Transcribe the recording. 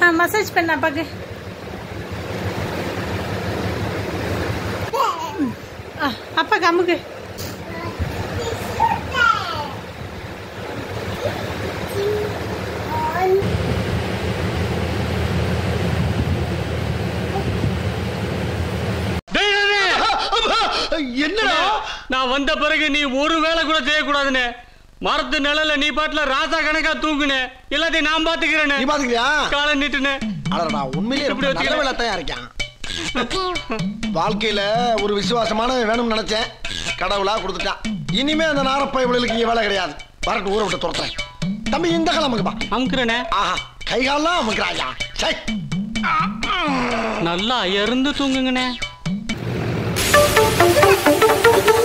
ஆ massage பண்ண அப்பாக்கு ஆ, அப்பாக்கு அமுக்கு டேய், டேய், டேய். என்னடா நான் வந்த பிறகு நீ ஒரு வேலை கூட செய்யக்கூடாதுன்னு மரத்து நிழல்ல நீ பாட்டுல ராசா கணக்கா தூங்குனே எல்லாத்தையும் நான் பாத்துக்கிறேன்னு நீ பாத்துக்கிறியா காலை நீட்டுனே அடடா உண்மையிலேயே எப்படி ரொம்ப நல்ல வச்சுக்கிற? வேலை தான் இருக்கான் வாழ்க்கையில ஒரு விசுவாசமான வேணும்னு நினைச்சேன் கடவுளா கொடுத்துட்டான் இனிமே அந்த நாரப்பை இவளுக்கு இங்க வேலை கிடையாது வரட்டு ஊரை விட்டு துரத்துறேன் தம்பி இந்த கிழமைக்குப்பா அமுக்குறேனே ஆஹா கை கால்லாம் அமுக்குறாயா சை நல்லா இருந்து தூங்குங்கண்ணே Thank you.